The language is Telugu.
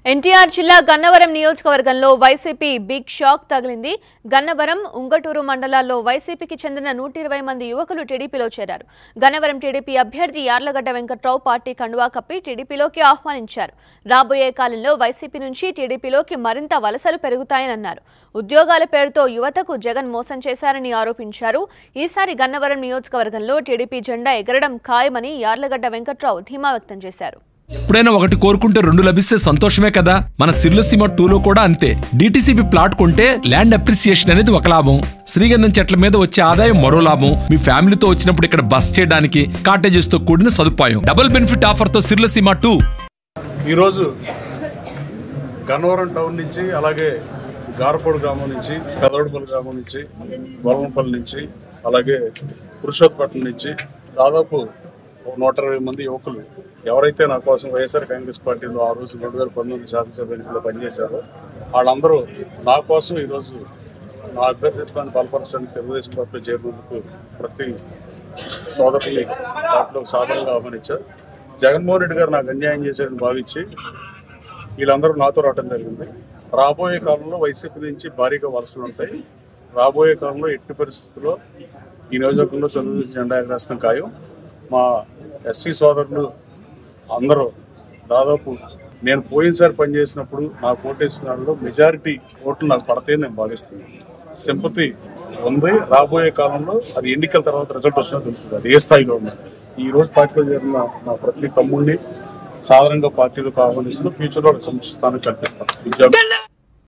ఎన్టీఆర్ జిల్లా గన్నవరం నియోజకవర్గంలో వైసీపీ బిగ్ షాక్ తగిలింది గన్నవరం ఉంగటూరు మండలాల్లో వైసీపీకి చెందిన నూట ఇరవై మంది యువకులు టీడీపీలో చేరారు గన్నవరం టీడీపీ అభ్యర్థి యార్లగడ్డ వెంకట్రావు పార్టీ కండువా కప్పి టీడీపీలోకి ఆహ్వానించారు రాబోయే కాలంలో వైసీపీ నుంచి టీడీపీలోకి మరింత వలసలు పెరుగుతాయని అన్నారు ఉద్యోగాల పేరుతో యువతకు జగన్ మోసం చేశారని ఆరోపించారు ఈసారి గన్నవరం నియోజకవర్గంలో టీడీపీ జెండా ఎగరడం ఖాయమని యార్లగడ్డ వెంకట్రావు ధీమా వ్యక్తం చేశారు ఎప్పుడైనా ఒకటి కోరుకుంటే రెండు లభిస్తే సంతోషమే కదా మన సిర్లసీమ టూలో కూడా అంతే డిటిసిపి ప్లాట్ కొంటే ల్యాండ్ అప్రిసియేషన్ అనేది ఒక లాభం శ్రీగంధం చెట్ల మీద వచ్చే ఆదాయం మరో లాభం మీ ఫ్యామిలీతో వచ్చినప్పుడు ఇక్కడ బస్ చేయడానికి కాటేజెస్ తో కూడిన సదుపాయం డబుల్ బెనిఫిట్ ఆఫర్ తో సిర్లసీమ టూ ఈరోజు గన్నవరం టౌన్ నుంచి అలాగే గారపూడి గ్రామం నుంచి పెదవడిపల్లి గ్రామం నుంచి గొల్లపల్లి నుంచి అలాగే పురుషోత్పట్నం నుంచి దాదాపు ఒక నూట ఇరవై మంది యువకులు ఎవరైతే నా కోసం వైఎస్ఆర్ కాంగ్రెస్ పార్టీలో ఆ రోజు రెండు వేల పంతొమ్మిది శాసనసభ ఎన్నికల్లో పనిచేశారో వాళ్ళందరూ నా కోసం ఈరోజు నా అభ్యర్థిత్వాన్ని బలపరచడానికి తెలుగుదేశం పార్టీ చేరినందుకు ప్రతి సోదరుల్ని పార్టీలో సాధారణంగా ఆహ్వానించారు జగన్మోహన్ రెడ్డి గారు నాకు అన్యాయం చేశారని భావించి వీళ్ళందరూ నాతో రావడం జరిగింది రాబోయే కాలంలో వైసీపీ నుంచి భారీగా వలసలు ఉంటాయి రాబోయే కాలంలో ఎట్టి పరిస్థితుల్లో ఈ నియోజకవర్గంలో తెలుగుదేశం జెండా ఎగరేస్తాం ఖాయం మా ఎస్సీ సోదరులు అందరూ దాదాపు నేను పోయినసారి పనిచేసినప్పుడు నాకు ఓటేసిన వాళ్ళలో మెజారిటీ ఓట్లు నాకు పడతాయని నేను భావిస్తున్నాను సింపతి ఉంది రాబోయే కాలంలో అది ఎన్నికల తర్వాత రిజల్ట్ వచ్చినా తెలుస్తుంది అది ఏ స్థాయిలో ఉంది ఈ రోజు పార్టీలో చేరిన నా ప్రతి తమ్ముడిని సాధారణంగా పార్టీలకు ఆహ్వానిస్తూ ఫ్యూచర్లో సముచిత స్థానం కల్పిస్తాను ఉద్యోగం